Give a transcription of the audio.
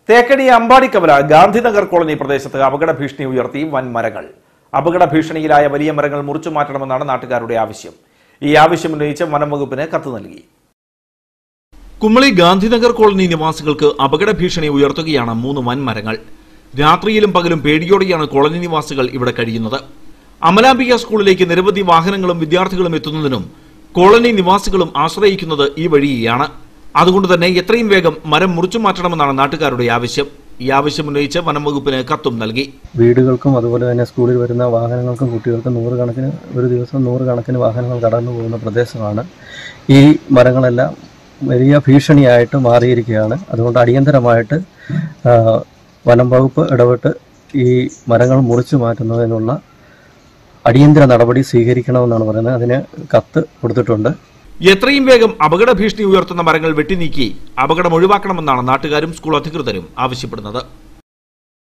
Thekkady അമ്പാടിക്കവല Gandhinagar colony പ്രദേശത്ത് അപകട ഭീഷണി ഉയർത്തി വൻ മരങ്ങൾ അപകട ഭീഷണിയിലായ വലിയ മരങ്ങൾ മുറിച്ചു മാറ്റണമെന്നാണ് നാട്ടുകാരുടെ ആവശ്യം ഈ ആവശ്യം ഉന്നയിച്ച് വനം വകുപ്പിന് കത്ത് നൽകി കുമളി ഗാന്ധിനഗർ കോളനി നിവാസികൾക്ക് അപകട ഭീഷണി ഉയർത്തുകയാണ് മൂന്ന് വൻമരങ്ങൾ രാത്രിയിലും പകലും പേടിയോടെയാണ് കോളനി നിവാസികൾ ഇവിടെ കഴിയുന്നത് അമലാംബിക സ്കൂളിലേക്ക് നിരവധി വാഹനങ്ങളും വിദ്യാർത്ഥികളും എത്തുന്നതിനും കോളനി നിവാസികളും ആശ്രയിക്കുന്നത് ഈ വഴിയെയാണ് അതുകൊണ്ട് തന്നെ എത്രയും വേഗം മരം മുറിച്ചു മാറ്റണമെന്നാണ് നാട്ടുകാരുടെ ആവശ്യം ഈ ആവശ്യം ഉന്നയിച്ച് വനം വകുപ്പിന് കത്തും നൽകി വീടുകൾക്കും അതുപോലെ തന്നെ സ്കൂളിൽ വരുന്ന വാഹനങ്ങൾക്കും കുട്ടികൾക്കും നൂറുകണക്കിന് ഒരു ദിവസം നൂറുകണക്കിന് വാഹനങ്ങൾ കടന്നു പോകുന്ന പ്രദേശമാണ് ഈ മരങ്ങളെല്ലാം വലിയ ഭീഷണിയായിട്ട് മാറിയിരിക്കുകയാണ് അതുകൊണ്ട് അടിയന്തരമായിട്ട് ആ, വനം വകുപ്പ് ഇടപെട്ട് ഈ മരങ്ങൾ മുറിച്ചു മാറ്റുന്നതിനുള്ള അടിയന്തര നടപടി സ്വീകരിക്കണമെന്നാണ് പറയുന്നത് അതിന് കത്ത് കൊടുത്തിട്ടുണ്ട് എത്രയും വേഗം അപകട ഭീഷണി ഉയർത്തുന്ന മരങ്ങൾ വെട്ടിനീക്കി അപകടം ഒഴിവാക്കണമെന്നാണ് നാട്ടുകാരും സ്കൂൾ അധികൃതരും ആവശ്യപ്പെടുന്നത്